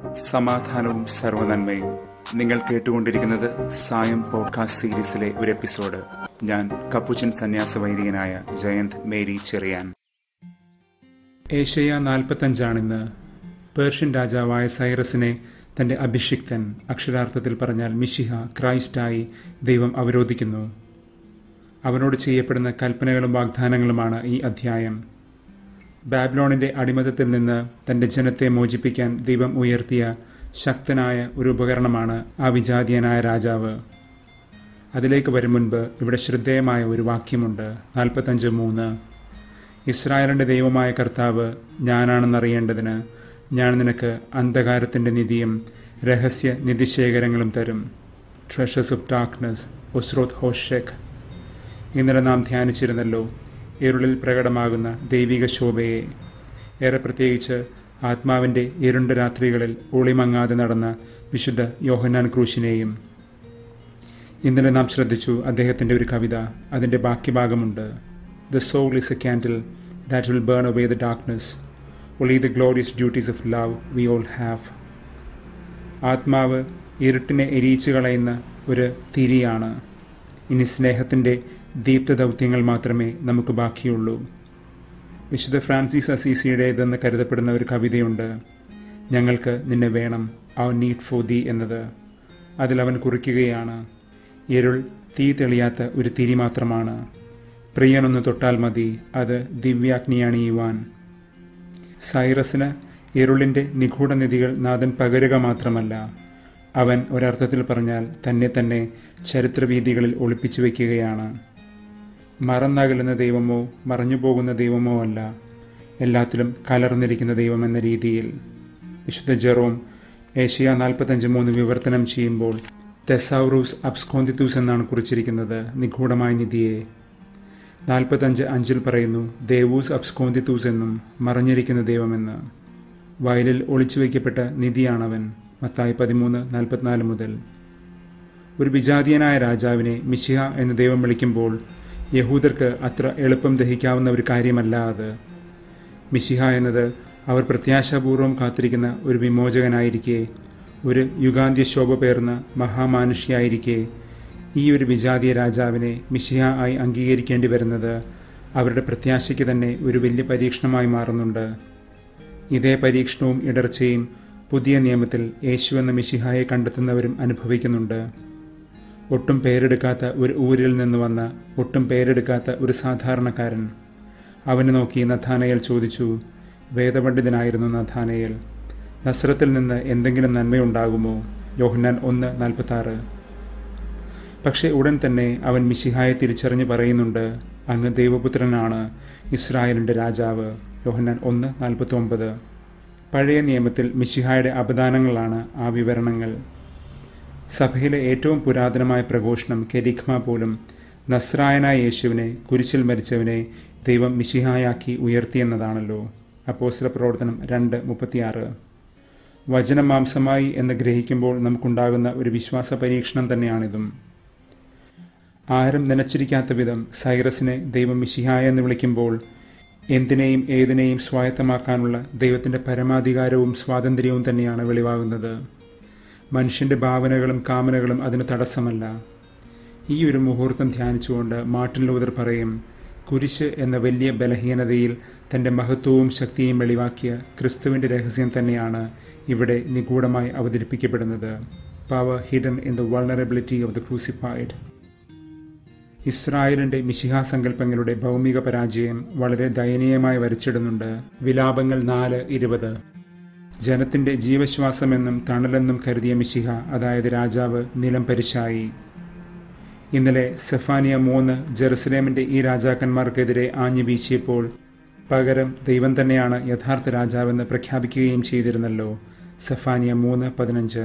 സമാധാനവും സർവനന്മയും നിങ്ങൾ കേട്ടുകൊണ്ടിരിക്കുന്നത് സായം പോഡ്കാസ്റ്റ് സീരീസിലെ ഒരു എപ്പിസോഡ് ഞാൻ കപ്പുച്ചൻ സന്യാസ വൈദികനായ ജയന്ത് മേരി ചെറിയാൻ ഏഷ്യ നാൽപ്പത്തഞ്ചാണിന്ന് പേർഷ്യൻ രാജാവായ സൈറസിനെ തന്റെ അഭിഷിക്തൻ അക്ഷരാർത്ഥത്തിൽ പറഞ്ഞാൽ മിഷിഹ ക്രൈസ്റ്റായി ദൈവം അവരോധിക്കുന്നു അവനോട് ചെയ്യപ്പെടുന്ന കൽപ്പനകളും വാഗ്ദാനങ്ങളുമാണ് ഈ അധ്യായം ബാബ്ലോണിന്റെ അടിമതത്തിൽ നിന്ന് തന്റെ ജനത്തെ മോചിപ്പിക്കാൻ ദൈവം ഉയർത്തിയ ശക്തനായ ഒരു ഉപകരണമാണ് ആ വിജാതീയനായ രാജാവ് അതിലേക്ക് വരും മുൻപ് ഇവിടെ ശ്രദ്ധേയമായ ഒരു വാക്യമുണ്ട് നാൽപ്പത്തഞ്ച് മൂന്ന് ഇസ്രായേലിന്റെ ദൈവമായ കർത്താവ് ഞാനാണെന്നറിയേണ്ടതിന് ഞാൻ നിനക്ക് അന്ധകാരത്തിന്റെ നിധിയും രഹസ്യ നിധിശേഖരങ്ങളും തരും ട്രഷേഴ്സ് ഓഫ് ഡാർക്ക്നെസ് ഒസ്രോത് ഹോഷെക് ഇന്നലെ നാം ധ്യാനിച്ചിരുന്നല്ലോ ഇരുളിൽ പ്രകടമാകുന്ന ദൈവിക ശോഭയെ ഏറെ പ്രത്യേകിച്ച് ആത്മാവിന്റെ ഇരുണ്ട രാത്രികളിൽ ഒളിമങ്ങാതെ നടന്ന വിശുദ്ധ യോഹന്നാൻ ക്രൂശിനെയും ഇന്നലെ നാം ശ്രദ്ധിച്ചു അദ്ദേഹത്തിന്റെ ഒരു കവിത അതിന്റെ ബാക്കി ഭാഗമുണ്ട് the soul is a candle that will burn away the darkness ഒളി the glorious duties of love we all have ആത്മാവ് ഇരുട്ടിനെ എരിയിച്ചു കളയുന്ന ഒരു തിരിയാണ് ഇനി സ്നേഹത്തിന്റെ ദീപ്തദൗത്യങ്ങൾ മാത്രമേ നമുക്ക് ബാക്കിയുള്ളൂ വിശുദ്ധ ഫ്രാൻസിസ് അസീസിയുടേതെന്ന് കരുതപ്പെടുന്ന ഒരു കവിതയുണ്ട് ഞങ്ങൾക്ക് നിന്നെ വേണം അവൻ നീഡ് ഫോർ ദി എന്നത് അതിൽ അവൻ കുറിക്കുകയാണ് ഇരുൾ തീ തെളിയാത്ത ഒരു തിരി മാത്രമാണ് പ്രിയനൊന്ന് തൊട്ടാൽ മതി അത് ദിവ്യാഗ്നിയണിയുവാൻ സൈറസിന് ഇരുളിന്റെ നിഗൂഢനിധികൾ നാഥൻ പകരുക മാത്രമല്ല അവൻ ഒരർത്ഥത്തിൽ പറഞ്ഞാൽ തന്നെ തന്നെ ചരിത്രവീതികളിൽ ഒളിപ്പിച്ചു വയ്ക്കുകയാണ് മറന്നകലുന്ന ദൈവമോ മറഞ്ഞു പോകുന്ന ദൈവമോ അല്ല എല്ലാത്തിലും കലർന്നിരിക്കുന്ന ദൈവം എന്ന രീതിയിൽ വിശുദ്ധ ജെറോം ഏഷ്യ നാൽപ്പത്തഞ്ച് മൂന്ന് വിവർത്തനം ചെയ്യുമ്പോൾ തെസൗറൂസ് അബ്സ്കോന്തിത്തൂസ് എന്നാണ് കുറിച്ചിരിക്കുന്നത് നിഗൂഢമായ നിധിയെ നാൽപ്പത്തഞ്ച് അഞ്ചിൽ പറയുന്നു ദേവൂസ് അബ്സ്കോന്തിത്തൂസ് എന്നും മറഞ്ഞിരിക്കുന്ന ദൈവമെന്ന് വയലിൽ ഒളിച്ചു വയ്ക്കപ്പെട്ട നിധിയാണവൻ മത്തായി പതിമൂന്ന് നാൽപ്പത്തിനാല് മുതൽ ഒരു വിജാതീയനായ രാജാവിനെ മിശിഹ എന്ന് ദൈവം വിളിക്കുമ്പോൾ യഹൂദർക്ക് അത്ര എളുപ്പം ദഹിക്കാവുന്ന ഒരു കാര്യമല്ല അത് മിശിഹ എന്നത് അവർ പ്രത്യാശാപൂർവം കാത്തിരിക്കുന്ന ഒരു വിമോചകനായിരിക്കെ ഒരു യുഗാന്ത്യ ശോഭ പേർന്ന മഹാമാനുഷിയായിരിക്കെ ഈ ഒരു വിജാതീയ രാജാവിനെ മിശിഹ ആയി അംഗീകരിക്കേണ്ടി വരുന്നത് അവരുടെ പ്രത്യാശയ്ക്ക് തന്നെ ഒരു വലിയ പരീക്ഷണമായി മാറുന്നുണ്ട് ഇതേ പരീക്ഷണവും ഇടർച്ചയും പുതിയ നിയമത്തിൽ യേശു എന്ന മിശിഹായെ കണ്ടെത്തുന്നവരും അനുഭവിക്കുന്നുണ്ട് ഒട്ടും പേരെടുക്കാത്ത ഒരു ഊരിൽ നിന്ന് വന്ന ഒട്ടും പേരെടുക്കാത്ത ഒരു സാധാരണക്കാരൻ അവനെ നോക്കി നഥാനയൽ ചോദിച്ചു വേദപണ്ഡിതനായിരുന്നു നഥാനയൽ നസ്രത്തിൽ നിന്ന് എന്തെങ്കിലും നന്മയുണ്ടാകുമോ യോഹന്നാൻ ഒന്ന് നാൽപ്പത്തി ആറ് പക്ഷേ ഉടൻ തന്നെ അവൻ മിശിഹായെ തിരിച്ചറിഞ്ഞ് പറയുന്നുണ്ട് അങ്ങ് ദൈവപുത്രനാണ് ഇസ്രായേലിന്റെ രാജാവ് യോഹന്നാൻ ഒന്ന് നാൽപ്പത്തി ഒമ്പത് പഴയ നിയമത്തിൽ മിശിഹായുടെ അപദാനങ്ങളാണ് ആ വിവരണങ്ങൾ സഭയിലെ ഏറ്റവും പുരാതനമായ പ്രഘോഷണം കെരിഖ്മ പോലും നസ്രായനായ യേശുവിനെ കുരിശിൽ മരിച്ചവനെ ദൈവം മിശിഹായാക്കി ഉയർത്തിയെന്നതാണല്ലോ അപ്പോസ്തല പ്രവർത്തനം രണ്ട് മുപ്പത്തിയാറ് വചനമാംസമായി എന്ന് ഗ്രഹിക്കുമ്പോൾ നമുക്കുണ്ടാകുന്ന ഒരു വിശ്വാസ പരീക്ഷണം തന്നെയാണിതും ആരും നനച്ചിരിക്കാത്ത വിധം സൈറസിനെ ദൈവം മിശിഹായ എന്ന് വിളിക്കുമ്പോൾ എന്തിനേയും ഏതിനേയും സ്വായത്തമാക്കാനുള്ള ദൈവത്തിന്റെ പരമാധികാരവും സ്വാതന്ത്ര്യവും തന്നെയാണ് വെളിവാകുന്നത് മനുഷ്യന്റെ ഭാവനകളും കാമനകളും അതിന് തടസ്സമല്ല ഈ ഒരു മുഹൂർത്തം ധ്യാനിച്ചുകൊണ്ട് മാർട്ടിൻ ലൂതർ പറയും കുരിശ് എന്ന വലിയ ബലഹീനതയിൽ തന്റെ മഹത്വവും ശക്തിയും വെളിവാക്കിയ ക്രിസ്തുവിന്റെ രഹസ്യം തന്നെയാണ് ഇവിടെ നിഗൂഢമായി അവതരിപ്പിക്കപ്പെടുന്നത് power hidden in the vulnerability of the crucified ഇസ്രായേലിന്റെ മിശിഹാസങ്കല്പങ്ങളുടെ ഭൗമിക പരാജയം വളരെ ദയനീയമായി വരച്ചിടുന്നുണ്ട് വിലാപങ്ങൾ നാല് ഇരുപത് ജനത്തിന്റെ ജീവശ്വാസമെന്നും തണലെന്നും കരുതിയ മിശിഹ അതായത് രാജാവ് നിലം പരിശായി ഇന്നലെ സെഫാനിയ മൂന്ന് ജെറുസലേമിന്റെ ഈ രാജാക്കന്മാർക്കെതിരെ ആഞ്ഞു വീശിയപ്പോൾ പകരം ദൈവം തന്നെയാണ് യഥാർത്ഥ രാജാവെന്ന് പ്രഖ്യാപിക്കുകയും ചെയ്തിരുന്നല്ലോ സെഫാനിയ മൂന്ന് പതിനഞ്ച്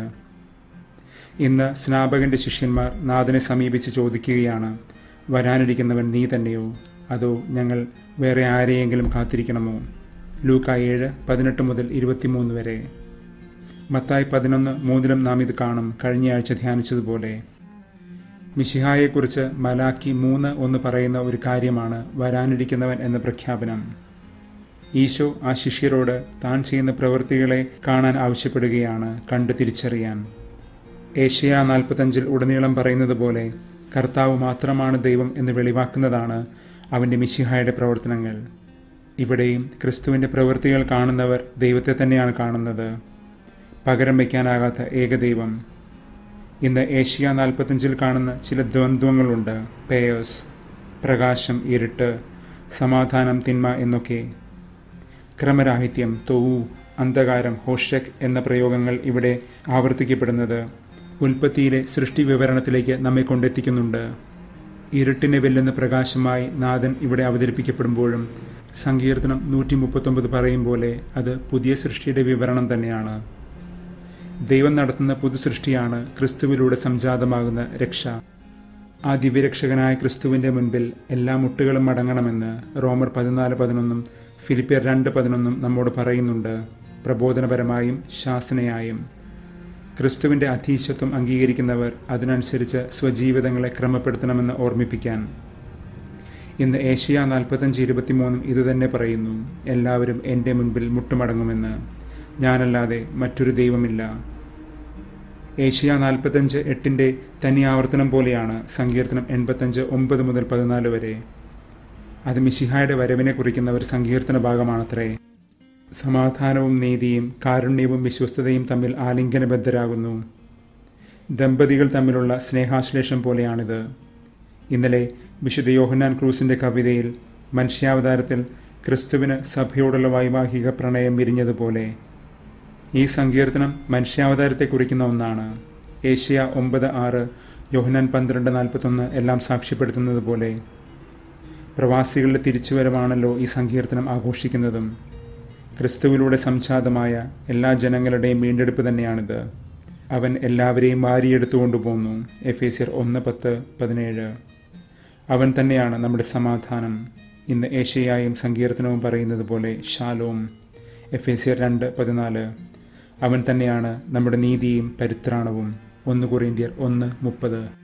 ഇന്ന് സ്നാപകന്റെ ശിഷ്യന്മാർ നാഥനെ സമീപിച്ച് ചോദിക്കുകയാണ് വരാനിരിക്കുന്നവൻ നീ തന്നെയോ അതോ ഞങ്ങൾ വേറെ ആരെയെങ്കിലും കാത്തിരിക്കണമോ ലൂക്ക ഏഴ് പതിനെട്ട് മുതൽ ഇരുപത്തിമൂന്ന് വരെ മത്തായി പതിനൊന്ന് മൂന്നിലും നാം ഇത് കാണും കഴിഞ്ഞയാഴ്ച ധ്യാനിച്ചതുപോലെ മിശിഹായെക്കുറിച്ച് മലാക്കി മൂന്ന് ഒന്ന് പറയുന്ന ഒരു കാര്യമാണ് വരാനിരിക്കുന്നവൻ എന്ന പ്രഖ്യാപനം ഈശോ ആ ശിഷ്യരോട് താൻ ചെയ്യുന്ന പ്രവൃത്തികളെ കാണാൻ ആവശ്യപ്പെടുകയാണ് കണ്ടു തിരിച്ചറിയാൻ ഏഷ്യ നാൽപ്പത്തഞ്ചിൽ ഉടനീളം പറയുന്നത് പോലെ കർത്താവ് മാത്രമാണ് ദൈവം എന്ന് വെളിവാക്കുന്നതാണ് അവൻ്റെ മിശിഹായുടെ പ്രവർത്തനങ്ങൾ ഇവിടെയും ക്രിസ്തുവിൻ്റെ പ്രവൃത്തികൾ കാണുന്നവർ ദൈവത്തെ തന്നെയാണ് കാണുന്നത് പകരം വയ്ക്കാനാകാത്ത ഏകദൈവം ഇന്ന് ഏഷ്യ നാൽപ്പത്തഞ്ചിൽ കാണുന്ന ചില ദ്വന്ദ്വങ്ങളുണ്ട് പേയേഴ്സ് പ്രകാശം ഇരുട്ട് സമാധാനം തിന്മ എന്നൊക്കെ ക്രമരാഹിത്യം തൊവു അന്ധകാരം ഹോഷക് എന്ന പ്രയോഗങ്ങൾ ഇവിടെ ആവർത്തിക്കപ്പെടുന്നത് ഉൽപ്പത്തിയിലെ സൃഷ്ടി വിവരണത്തിലേക്ക് നമ്മെ കൊണ്ടെത്തിക്കുന്നുണ്ട് ഇരുട്ടിനെ വെല്ലുന്ന പ്രകാശമായി നാഥൻ ഇവിടെ അവതരിപ്പിക്കപ്പെടുമ്പോഴും സങ്കീർത്തനം നൂറ്റി മുപ്പത്തൊമ്പത് പറയും പോലെ അത് പുതിയ സൃഷ്ടിയുടെ വിവരണം തന്നെയാണ് ദൈവം നടത്തുന്ന പുതുസൃഷ്ടിയാണ് ക്രിസ്തുവിലൂടെ സംജാതമാകുന്ന രക്ഷ ആ ദിവ്യരക്ഷകനായ ക്രിസ്തുവിന്റെ മുൻപിൽ എല്ലാ മുട്ടുകളും മടങ്ങണമെന്ന് റോമർ പതിനാല് പതിനൊന്നും ഫിലിപ്പിയർ രണ്ട് പതിനൊന്നും നമ്മോട് പറയുന്നുണ്ട് പ്രബോധനപരമായും ശാസനയായും ക്രിസ്തുവിന്റെ അധീശത്വം അംഗീകരിക്കുന്നവർ അതിനനുസരിച്ച് സ്വജീവിതങ്ങളെ ക്രമപ്പെടുത്തണമെന്ന് ഓർമ്മിപ്പിക്കാൻ ഇന്ന് ഏഷ്യ നാൽപ്പത്തഞ്ച് ഇരുപത്തിമൂന്നും ഇതുതന്നെ പറയുന്നു എല്ലാവരും എൻ്റെ മുൻപിൽ മുട്ടുമടങ്ങുമെന്ന് ഞാനല്ലാതെ മറ്റൊരു ദൈവമില്ല ഏഷ്യ നാൽപ്പത്തഞ്ച് എട്ടിൻ്റെ തനി ആവർത്തനം പോലെയാണ് സങ്കീർത്തനം എൺപത്തഞ്ച് ഒമ്പത് മുതൽ പതിനാല് വരെ അത് മിശിഹായുടെ വരവിനെ കുറിക്കുന്ന ഒരു സങ്കീർത്തന ഭാഗമാണത്രേ സമാധാനവും നീതിയും കാരുണ്യവും വിശ്വസ്തതയും തമ്മിൽ ആലിംഗനബദ്ധരാകുന്നു ദമ്പതികൾ തമ്മിലുള്ള സ്നേഹാശ്ലേഷം പോലെയാണിത് ഇന്നലെ വിശുദ്ധ യോഹന്നാൻ ക്രൂസിന്റെ കവിതയിൽ മനുഷ്യാവതാരത്തിൽ ക്രിസ്തുവിന് സഭയോടുള്ള വൈവാഹിക പ്രണയം വിരിഞ്ഞതുപോലെ ഈ സങ്കീർത്തനം മനുഷ്യാവതാരത്തെ കുറിക്കുന്ന ഒന്നാണ് ഏഷ്യ ഒമ്പത് ആറ് യോഹനാൻ പന്ത്രണ്ട് നാൽപ്പത്തൊന്ന് എല്ലാം സാക്ഷ്യപ്പെടുത്തുന്നത് പോലെ പ്രവാസികളുടെ തിരിച്ചുവരവാണല്ലോ ഈ സങ്കീർത്തനം ആഘോഷിക്കുന്നതും ക്രിസ്തുവിലൂടെ സംജാതമായ എല്ലാ ജനങ്ങളുടെയും വീണ്ടെടുപ്പ് തന്നെയാണിത് അവൻ എല്ലാവരെയും വാരിയെടുത്തു കൊണ്ടുപോന്നു എഫ് എസിയർ ഒന്ന് പത്ത് പതിനേഴ് അവൻ തന്നെയാണ് നമ്മുടെ സമാധാനം ഇന്ന് ഏഷ്യയായും സങ്കീർത്തനവും പറയുന്നത് പോലെ ഷാലോം എഫ് എസിയർ രണ്ട് പതിനാല് അവൻ തന്നെയാണ് നമ്മുടെ നീതിയും പരിത്രാണവും ഒന്ന് കൊറിയന്ത്യർ ഒന്ന് മുപ്പത്